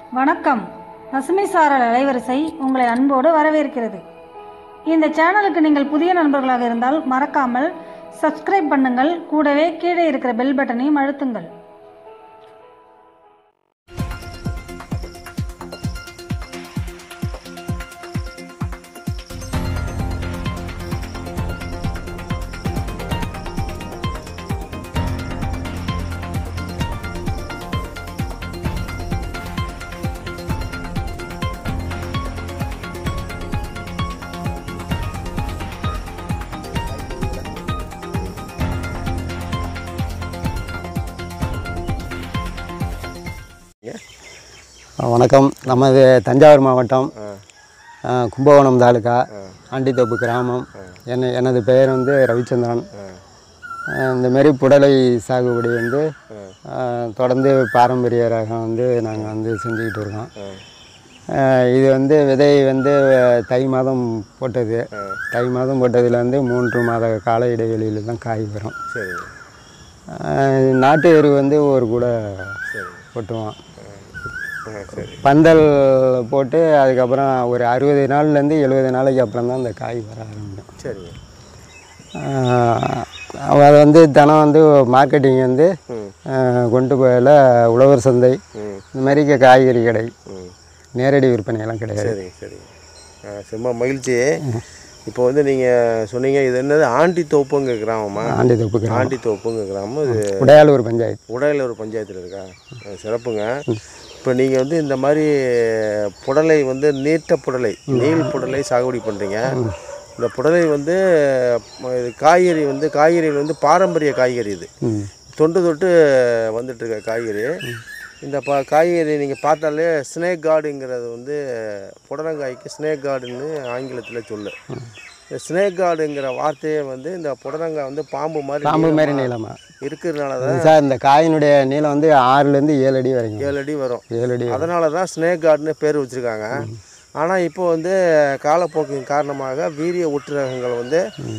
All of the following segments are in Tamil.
வணக்கம் பசுமை சாரல் அலைவரிசை உங்களை அன்போடு வரவேற்கிறது இந்த சேனலுக்கு நீங்கள் புதிய நண்பர்களாக இருந்தால் மறக்காமல் சப்ஸ்கிரைப் பண்ணுங்கள் கூடவே கீழே இருக்கிற பெல் பட்டனையும் அழுத்துங்கள் வணக்கம் நமது தஞ்சாவூர் மாவட்டம் ஆ, கும்பகோணம் தாலுகா ஆண்டித்தோப்பு கிராமம் என்ன எனது பெயர் வந்து ரவிச்சந்திரன் ஆ, இந்த மாரி புடலை சாகுபடி வந்து ஆ, தொடர்ந்து பாரம்பரிய ரகம் வந்து நாங்கள் வந்து செஞ்சுக்கிட்டு இருக்கோம் ஆ, இது வந்து விதை வந்து தை மாதம் போட்டது தை மாதம் போட்டதில் வந்து மூன்று மாத கால இடைவெளியில் தான் காய் வரும் சரி ஆ, நாட்டு எரு வந்து ஒரு கூட கொட்டுவோம் ஆ சரி பந்தல் போட்டு அதுக்கப்புறம் ஒரு அறுபது நாள்லேருந்து எழுபது நாளைக்கு அப்புறம் தான் அந்த காய் வர ஆரம்பிக்கும் சரிங்க ஆஹ் அது வந்து தினம் வந்து மார்க்கெட்டிங் வந்து ம் ஆஹ் கொண்டு போயில உழவர் சந்தை ம் இந்த மாதிரி காய்கறி கடை ம் நேரடி விற்பனையெல்லாம் கிடையாது சரிங்க சரிங்க ஆ செம்ம மகிழ்ச்சி இப்போ வந்து நீங்கள் சொன்னீங்க இது என்னது ஆண்டி தோப்புங்க கிராமமா ஆண்டி தொப்பு கிராமம் ஆண்டி தோப்புங்க கிராமம் இது உடையாளூர் பஞ்சாயத்து உடையில ஒரு பஞ்சாயத்தில் இருக்கா ஆ, சிறப்புங்க இப்போ நீங்கள் வந்து இந்த மாதிரி புடலை வந்து நீட்ட புடலை நீள் புடலை சாகுபடி பண்ணுறீங்க இந்த புடலை வந்து ம, இது காய்கறி வந்து காய்கறிகள் வந்து பாரம்பரிய காய்கறி இது ம் தொண்டு தொட்டு வந்துட்டு இருக்க காய்கறி இந்த ப காய்கறி நீங்கள் பார்த்தாலே ஸ்னேக் கார்டுங்கிறது வந்து புடலங்காய்க்கு ஸ்னேக் கார்டுன்னு ஆங்கிலத்தில் சொல்லு இந்த ஸ்னேக் கார்டுங்கிற வார்த்தையே வந்து இந்த புடலங்காய் வந்து பாம்பு மாதிரி பாம்பு மாதிரி நீளமா நீளமாக இருக்கிறதுனால தான் சார் இந்த காயினுடைய நீளம் வந்து ஆறுலேருந்து ஏழு அடி வரைக்கும் ஏழு அடி வரும் ஏழு அடி வரும். அதனால தான் ஸ்னேக் கார்டுன்னு பேர் வச்சுருக்காங்க ஆனால் இப்போ வந்து காலப்போக்கின் காரணமாக வீரிய ஒட்டுரகங்கள் வந்து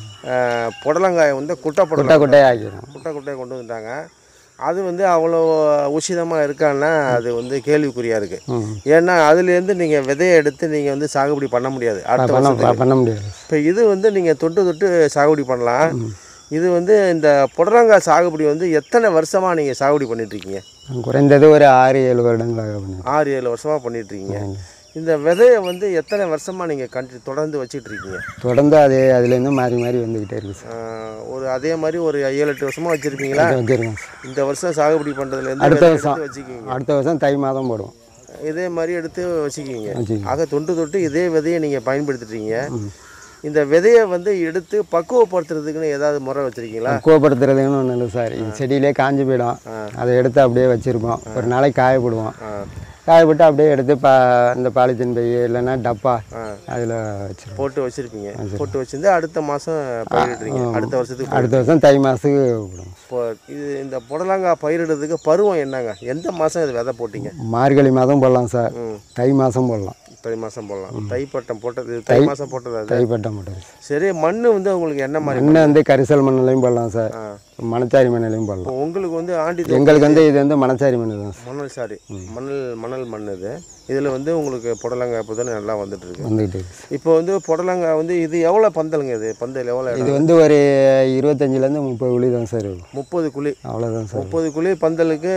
அஹ், புடலங்காயை வந்து குட்டை குட்டை புடலங்காய் குட்டையாக ஆக்கிடும் குட்டை குட்டையை கொண்டு வந்துட்டாங்க அது வந்து அவ்வளோ உசிதமாக இருக்கான்னா அது வந்து கேள்விக்குறியாக இருக்குது ம் ஏன்னா அதுலேருந்து நீங்கள் விதையை எடுத்து நீங்கள் வந்து சாகுபடி பண்ண முடியாது அடுத்த பண்ண வருஷத்துக்கு பண்ண முடியாது இப்போ இது வந்து நீங்கள் தொட்டு தொட்டு சாகுபடி பண்ணலாம் இது வந்து இந்த புடலங்காய் சாகுபடி வந்து எத்தனை வருஷமாக நீங்கள் சாகுபடி பண்ணிட்டு இருக்கீங்க குறைந்தது ஒரு ஆறு ஏழு வருடங்களாக பண்ணி ஆறு ஏழு வருஷமாக பண்ணிட்டு இருக்கீங்க இந்த விதையை வந்து எத்தனை வருஷமாக நீங்கள் கண்டி தொடர்ந்து வச்சுட்டு இருக்கீங்க தொடர்ந்து அதே அதுலேருந்து மாறி மாறி வந்துக்கிட்டே இருக்கு சார் ஆஹ் ஒரு அதே மாதிரி ஒரு ஏழு எட்டு வருஷமாக வச்சுருப்பீங்களா இது வச்சிருக்கோம் சார் இந்த வருஷம் சாகுபடி பண்ணுறதுலேருந்து அடுத்த விதை வருஷம். எடுத்து வச்சுக்கிங்க அடுத்த வருஷம் தை மாதம் போடுவோம் இதே மாதிரி எடுத்து வச்சுக்கிங்க வச்சுக்கோங்க ஆக தொண்டு தொட்டு இதே விதையை நீங்கள் பயன்படுத்திட்டீங்க இந்த விதையை வந்து எடுத்து பக்குவப்படுத்துறதுக்குன்னு ஏதாவது முறை வச்சுருக்கீங்களா பக்குவப்படுத்துறதுன்னு ஒன்றும் இல்லை சார் இது செடியிலே காஞ்சு போயிடும் அதை எடுத்து அப்படியே வச்சுருப்போம் ஒரு நாளைக்கு காய போடுவோம் காய போட்டு அப்படியே எடுத்து பா இந்த பாலித்தீன் பை இல்லைன்னா டப்பா அதில் வச்சிருவோம் போட்டு வச்சுருப்பீங்க போட்டு வச்சிருந்து அடுத்த மாதம் பயிரிடுறீங்க அடுத்த வருஷத்துக்கு அடுத்த வருஷம் தை மாதத்துக்கு போடுவோம் இப்போ இது இந்த புடலங்காய் பயிரிடுறதுக்கு பருவம் என்னங்க எந்த மாதம் இது விதை போட்டீங்க மார்கழி மாதம் போடலாம் சார் ம் தை மாதம் போடலாம் தை மாதம் போடலாம் தை பட்டம் போட்டது தை மாதம் போட்டது அது தை பட்டம் போட்டது சரி மண் வந்து உங்களுக்கு என்ன மாதிரி மண்ணை வந்து கரிசல் மண்ணிலையும் போடலாம் சார் ஆ. மணச்சாரி மண்ணிலையும் போடலாம் இப்போ உங்களுக்கு வந்து ஆண்டி எங்களுக்கு வந்து இது வந்து மணச்சாரி மண் தான் சார் மணல் சாரி மணல் மணல் மண் இது இதில் வந்து உங்களுக்கு புடலங்காய் இப்போ தானே நல்லா வந்துட்டு இருக்கு வந்துக்கிட்டு இருக்கு இப்போ வந்து புடலங்காய் வந்து இது எவ்வளோ பந்தலுங்க இது பந்தல் எவ்வளோ இது இடம் வந்து ஒரு இருபத்தஞ்சிலேருந்து முப்பது குழி தான் சார் இருக்கும் முப்பது குழி அவ்வளோதான் சார் முப்பது குழி பந்தலுக்கு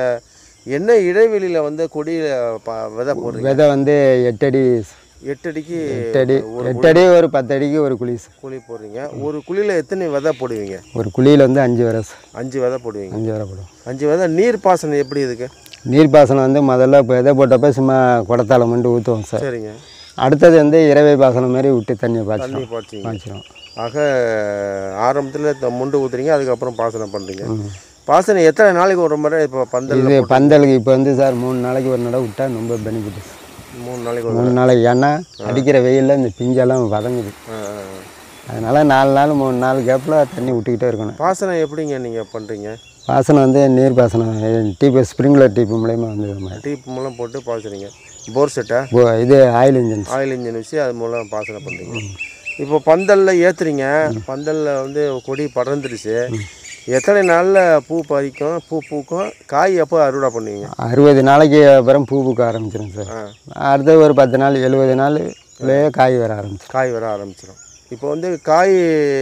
என்ன இடைவெளியில் வந்து கொடியில் ப விதை போடுறீங்க விதை வந்து எட்டடி எட்டடிக்கு எட்டடி எட்டடி ஒரு பத்தடிக்கு ஒரு குழி சார் குழி போடுறீங்க ஒரு குழியில் எத்தனை விதை போடுவீங்க ஒரு குழியில் வந்து அஞ்சு வரை சார் அஞ்சு விதை போடுவீங்க அஞ்சு வரை போடும் அஞ்சு விதை நீர் பாசனம் எப்படி இதுக்கு நீர்ப்பாசனம் வந்து முதல்ல இப்போ விதை போட்டப்ப சும்மா குடத்தால மட்டும் ஊற்றுவோம் சார் சரிங்க அடுத்தது வந்து இரவை பாசனம் மாதிரி விட்டு தண்ணியை தண்ணி பாய்ச்சிடும் பாய்ச்சிங்க பாய்ச்சிடும் ஆக ஆரம்பத்தில் முண்டு ஊற்றுறீங்க அதுக்கப்புறம் பாசனம் பண்ணுறீங்க பாசனம் எத்தனை நாளைக்கு ஒரு முறை இப்போ பந்தல் இது பந்தலுக்கு இப்போ வந்து சார் மூணு நாளைக்கு ஒரு நடை விட்டா ரொம்ப பெனிஃபிட் மூணு நாளைக்கு ஒரு மூணு நாளைக்கு ஏன்னா அடிக்கிற வெயிலில் இந்த பிஞ்செல்லாம் வதங்குது ஆ, ஆ, ஆ. அதனால நாலு நாள் மூணு நாள் கேப்பில் தண்ணி விட்டுக்கிட்டே இருக்கணும் பாசனம் எப்படிங்க நீங்கள் பண்ணுறீங்க பாசனம் வந்து நீர் பாசனம் டீப்பு ஸ்ப்ரிங்க்லர் டீப்பு மூலயமா வந்து இது மாதிரி டீப் மூலம் போட்டு பாய்ச்சுறீங்க போர் செட்டை ஓ, இது ஆயில் இன்ஜின்ஸ் ஆயில் இன்ஜின் வச்சு அது மூலம் பாசனம் பண்ணுறீங்க இப்போ பந்தலில் ஏற்றுறீங்க பந்தலில் வந்து கொடி படர்ந்துருச்சு எத்தனை நாளில் பூ பறிக்கும் பூ பூக்கும் காய் எப்போ அறுவடை பண்ணுவீங்க அறுபது நாளைக்கு அப்புறம் பூ பூக்க ஆரம்பிச்சிடும் சார் ஆ அடுத்து ஒரு பத்து நாள் எழுபது நாள்லேயே காய் வர ஆரம்பிச்சிடும் காய் வர ஆரம்பிச்சிடும் இப்போ வந்து காய்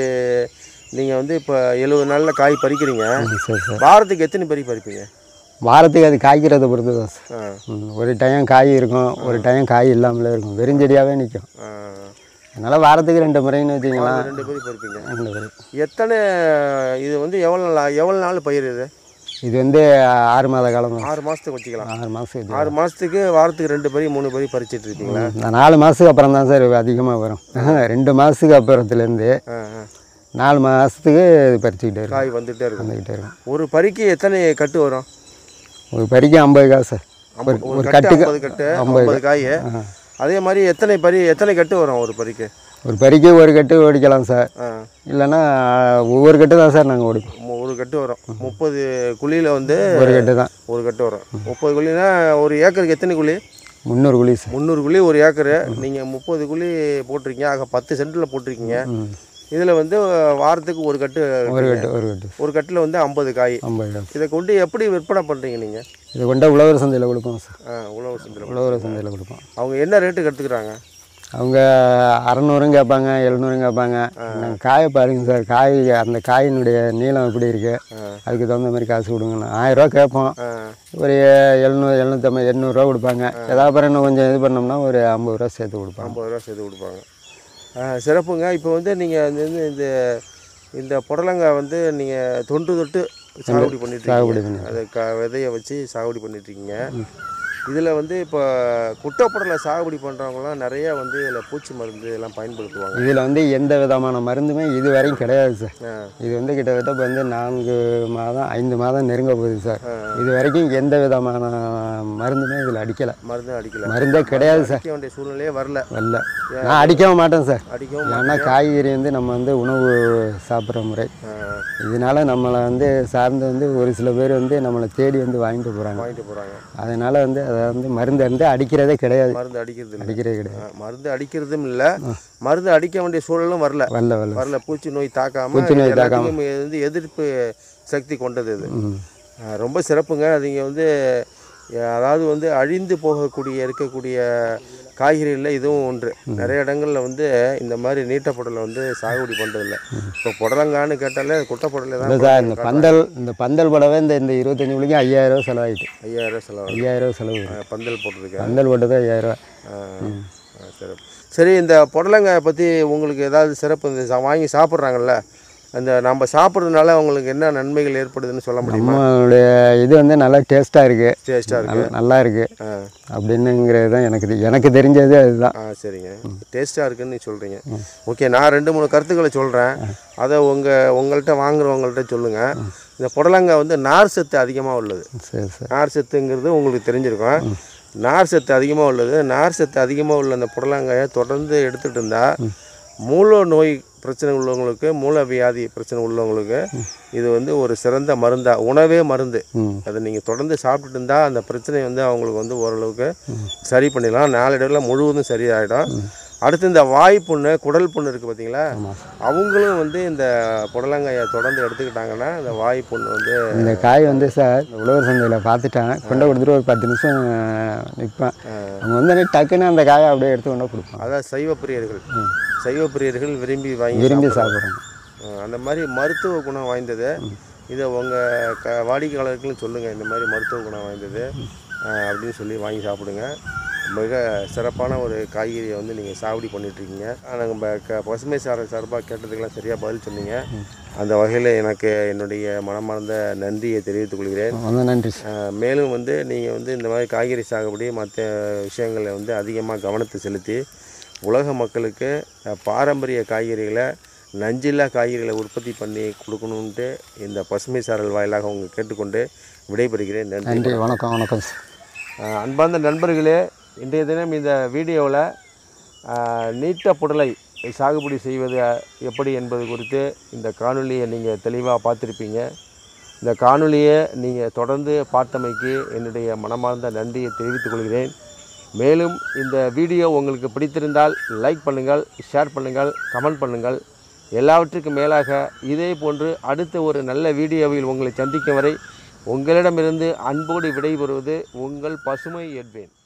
நீங்கள் வந்து இப்போ எழுபது நாளில் காய் பறிக்கிறீங்க சரி சார் வாரத்துக்கு எத்தனை பறி பறிப்பீங்க வாரத்துக்கு அது காய்க்கிறத பொறுத்து தான் சார் ஆ ம், ஒரு டைம் காய் இருக்கும் ஒரு டைம் காய் இல்லாமலே இருக்கும் வெறுஞ்செடியாகவே நிற்கும் ஆ. அதனால் வாரத்துக்கு ரெண்டு முறைன்னு வச்சிங்களா ரெண்டு பறி பறிப்பீங்க ரெண்டு முறை எத்தனை இது வந்து எவ்வளோ நாள் எவ்வளோ நாள் பயிர் இது இது வந்து ஆறு மாத காலம் தான் ஆறு மாதத்துக்கு வச்சுக்கலாம் ஆறு மாதம் இது ஆறு மாதத்துக்கு வாரத்துக்கு ரெண்டு பறி மூணு பறி பறிச்சிட்டு இருக்கீங்களா இந்த நாலு மாதத்துக்கு அப்புறம் தான் சார் அதிகமாக வரும் ரெண்டு மாதத்துக்கு அப்புறத்துலேருந்து ஆ ஆ நாலு மாதத்துக்கு பறிச்சுக்கிட்டே இருக்கும் காய் வந்துகிட்டே இருக்கும் வந்துக்கிட்டே இருக்கும் ஒரு பறிக்கு எத்தனை கட்டு வரும் ஒரு பறிக்கு ஐம்பது காசு சார் ஐம்பது- ஒரு ஒரு கட்டு கட்டுக்கு ஐம்பது கட்டு ஐம்பது ஐம்பது காய் அதே மாதிரி எத்தனை பறி எத்தனை கட்டு வரும் ஒரு பறிக்கு ஒரு பறிக்கு ஒரு கட்டு ஓடிக்கலாம் சார் ஆ இல்லைன்னா ஒவ்வொரு கட்டு தான் சார் நாங்கள் ஓடிப்போம் மு- ஒரு கட்டு வரும் முப்பது குழியில் வந்து ஒரு கட்டு தான் ஒரு கட்டு வரும் முப்பது குழினா ஒரு ஏக்கருக்கு எத்தனை குழி முந்நூறு குழி சார் முந்நூறு குழி ஒரு ஏக்கரு நீங்கள் முப்பது குழி போட்டிருக்கீங்க ஆக பத்து சென்டில் போட்டிருக்கீங்க ம். இதில் வந்து வாரத்துக்கு ஒரு கட்டு ஒரு கட்டு ஒரு கட்டு ஒரு கட்டில் வந்து ஐம்பது காய் ஐம்பது காசு இதை கொண்டு எப்படி விற்பனை பண்ணுறீங்க நீங்கள் இதை கொண்டா உழவர் சந்தையில் கொடுப்போம் சார் உழவு சந்தையில் உழவர் சந்தையில் கொடுப்போம் அவங்க என்ன ரேட்டுக்கு எடுத்துக்கிறாங்க அவங்க அறநூறும் கேட்பாங்க எழுநூறும் கேட்பாங்க நாங்கள் காயை பாருங்க சார் காய் அந்த காயினுடைய நீளம் எப்படி இருக்குது அதுக்கு தகுந்த மாதிரி காசு கொடுங்கண்ணா ஆயிரரூவா கேட்போம் ஆ, ஒரு எழுநூறு எழுநூற்றம்பது எண்ணூறுரூவா கொடுப்பாங்க ஏதாவது அப்புறம் இன்னும் கொஞ்சம் இது பண்ணோம்னா ஒரு ஐம்பது ரூபா சேர்த்து கொடுப்பாங்க ஐம்பது ரூபா சேர்த்து கொடுப்பாங்க ஆ, சிறப்புங்க இப்போ வந்து நீங்கள் வந்து இந்த இந்த புடலங்காய் வந்து நீங்கள் தொன்று தொட்டு சாகுபடி பண்ணிட்டு சாகுபடி இருக்கீங்க அதை க விதையை வச்சு சாகுபடி பண்ணிட்டு இருக்கீங்க இதில் வந்து இப்போ குட்டப்புடலை சாகுபடி பண்ணுறவங்களாம் நிறைய வந்து இதில் பூச்சி மருந்து எல்லாம் பயன்படுத்துவாங்க இதில் வந்து எந்த விதமான மருந்துமே இது வரையும் கிடையாது சார் ஆ, இது வந்து கிட்டத்தட்ட இப்போ வந்து நான்கு மாதம் ஐந்து மாதம் நெருங்க போகுது சார் இது வரைக்கும் எந்த விதமான மருந்துமே இதில் அடிக்கலை மருந்து அடிக்கல மருந்தே கிடையாது சார் அடிக்க வேண்டிய சூழ்நிலையே வரல வரல நான் அடிக்கவும் மாட்டேன் சார் அடிக்கவும் ஏன்னா காய்கறி வந்து நம்ம வந்து உணவு சாப்பிட்ற முறை ஆ, இதனால நம்மளை வந்து சார்ந்து வந்து ஒரு சில பேர் வந்து நம்மளை தேடி வந்து வாங்கிட்டு போகிறாங்க வாங்கிட்டு போகிறாங்க அதனால வந்து அதை வந்து மருந்து வந்து அடிக்கிறதே கிடையாது மருந்து அடிக்கிறது இல்லை அடிக்கிறதே கிடையாது மருந்து அடிக்கிறதும் இல்லை மருந்து அடிக்க வேண்டிய சூழலும் வரல வரல வரல வரல பூச்சி நோய் தாக்காம பூச்சி நோய் இது எல்லாத்துக்கும் இது வந்து எதிர்ப்பு சக்தி கொண்டது இது ம் அஹ் ரொம்ப சிறப்புங்க அது இங்கே வந்து அஹ் அதாவது வந்து அழிந்து போகக்கூடிய இருக்கக்கூடிய காய்கறிகளில் இதுவும் ஒன்று நிறைய இடங்களில் வந்து இந்த மாதிரி நீட்டப்புடலை வந்து சாகுபடி பண்ணுறதில்ல இப்போ புடலங்கான்னு கேட்டாலே குட்டப்புடலை இல்லை தான் சார் இந்த பந்தல் இந்த பந்தல் படவே இந்த இந்த இருபத்தஞ்சி மணிக்கு ஐயாயிரம் ரூபா செலவாயிட்டு ஐயாயிரம் செலவு ஐயாயிரம் ரூபா செலவு வரும். அஹ் பந்தல் போட்டிருக்கேன் பந்தல் போட்டது ஐயாயிரம் ரூபா சிறப்பு சரி இந்த புடலங்காயை பற்றி உங்களுக்கு ஏதாவது சிறப்பு இந்த சா- வாங்கி சாப்பிட்றாங்கல்ல அந்த நம்ம சாப்பிட்றதுனால உங்களுக்கு என்ன நன்மைகள் ஏற்படுதுன்னு சொல்ல முடியுமா நம்மளுடைய இது வந்து நல்லா டேஸ்ட்டாக இருக்குது டேஸ்ட்டாக இருக்கு நல்லா இருக்குது ஆ அப்படின்னுங்கிறது தான் எனக்கு தெ- எனக்கு தெரிஞ்சது அதுதான் ஆ சரிங்க டேஸ்ட்டாக இருக்குன்னு நீ சொல்கிறீங்க ஓகே நான் ரெண்டு மூணு கருத்துக்களை சொல்கிறேன் அதை உங்கள் உங்கள்கிட்ட வாங்குறவங்கள்ட்ட சொல்லுங்கள் இந்த புடலங்காய் வந்து நார் சத்து அதிகமாக உள்ளது சரி சரி நார் சத்துங்கிறது உங்களுக்கு தெரிஞ்சிருக்கும் நார் சத்து அதிகமாக உள்ளது நார் சத்து அதிகமாக உள்ள அந்த புடலங்காயை தொடர்ந்து எடுத்துகிட்டு இருந்தால் மூல நோய் பிரச்சனை உள்ளவங்களுக்கு மூல வியாதி பிரச்சனை உள்ளவங்களுக்கு இது வந்து ஒரு சிறந்த மருந்தா உணவே மருந்து ம் அதை நீங்கள் தொடர்ந்து சாப்பிட்டுட்டு இருந்தால் அந்த பிரச்சனையை வந்து அவங்களுக்கு வந்து ஓரளவுக்கு சரி பண்ணிடலாம் நாளடைவில் முழுவதும் சரியாயிடும் அடுத்து இந்த வாய் புண்ணு குடல் புண்ணு இருக்குது பார்த்தீங்களா அவங்களும் வந்து இந்த புடலங்காயை தொடர்ந்து எடுத்துக்கிட்டாங்கன்னா இந்த வாய் புண்ணு வந்து இந்த காய் வந்து சார் இந்த உழவர் சந்தையில் பார்த்துட்டேன் கொண்டு கொடுத்துட்டு ஒரு பத்து நிமிஷம் நிற்பேன் அவங்க வந்து டக்குன்னு அந்த காயை அப்படியே எடுத்து கொண்டு கொடுப்பாங்க அதான் சைவ பிரியர்கள் சைவ பிரியர்கள் விரும்பி வாங்கி விரும்பி சாப்பிடுறாங்க. சாப்பிட்றாங்க அஹ் அந்த மாதிரி மருத்துவ குணம் வாய்ந்தது இதை உங்கள் க வாடிக்கையாளர்களும் சொல்லுங்கள் இந்த மாதிரி மருத்துவ குணம் வாய்ந்தது அஹ் அப்படின்னு சொல்லி வாங்கி சாப்பிடுங்க மிக சிறப்பான ஒரு காய்கறியை வந்து நீங்கள் சாகுபடி பண்ணிட்டுருக்கீங்க நம்ம க பசுமை சார சார்பாக கேட்டதுக்கெல்லாம் சரியாக பதில் சொன்னீங்க அந்த வகையில் எனக்கு என்னுடைய மனமார்ந்த நன்றியை தெரிவித்துக் கொள்கிறேன் ரொம்ப நன்றி சார் அஹ் மேலும் வந்து நீங்கள் வந்து இந்த மாதிரி காய்கறி சாகுபடி மற்ற விஷயங்களை வந்து அதிகமாக கவனத்தை செலுத்தி உலக மக்களுக்கு அஹ், பாரம்பரிய காய்கறிகளை நஞ்சில்லா காய்கறிகளை உற்பத்தி பண்ணி கொடுக்கணுன்ட்டு இந்த பசுமை சாரல் வாயிலாக உங்க கேட்டுக்கொண்டு விடைபெறுகிறேன் நன்றி நன்றி வணக்கம் வணக்கம் சார் அஹ், அன்பார்ந்த நண்பர்களே இன்றைய தினம் இந்த வீடியோவில் நீட்ட புடலை சாகுபடி செய்வது எப்படி என்பது குறித்து இந்த காணொளியை நீங்கள் தெளிவாக பார்த்துருப்பீங்க இந்த காணொளியை நீங்கள் தொடர்ந்து பார்த்தமைக்கு என்னுடைய மனமார்ந்த நன்றியை தெரிவித்துக் கொள்கிறேன் மேலும் இந்த வீடியோ உங்களுக்கு பிடித்திருந்தால் லைக் பண்ணுங்கள் ஷேர் பண்ணுங்கள் கமெண்ட் பண்ணுங்கள் எல்லாவற்றுக்கும் மேலாக இதே போன்று அடுத்த ஒரு நல்ல வீடியோவில் உங்களை சந்திக்கும் வரை உங்களிடமிருந்து அன்போடு விடைபெறுவது உங்கள் பசுமை எட்வேன்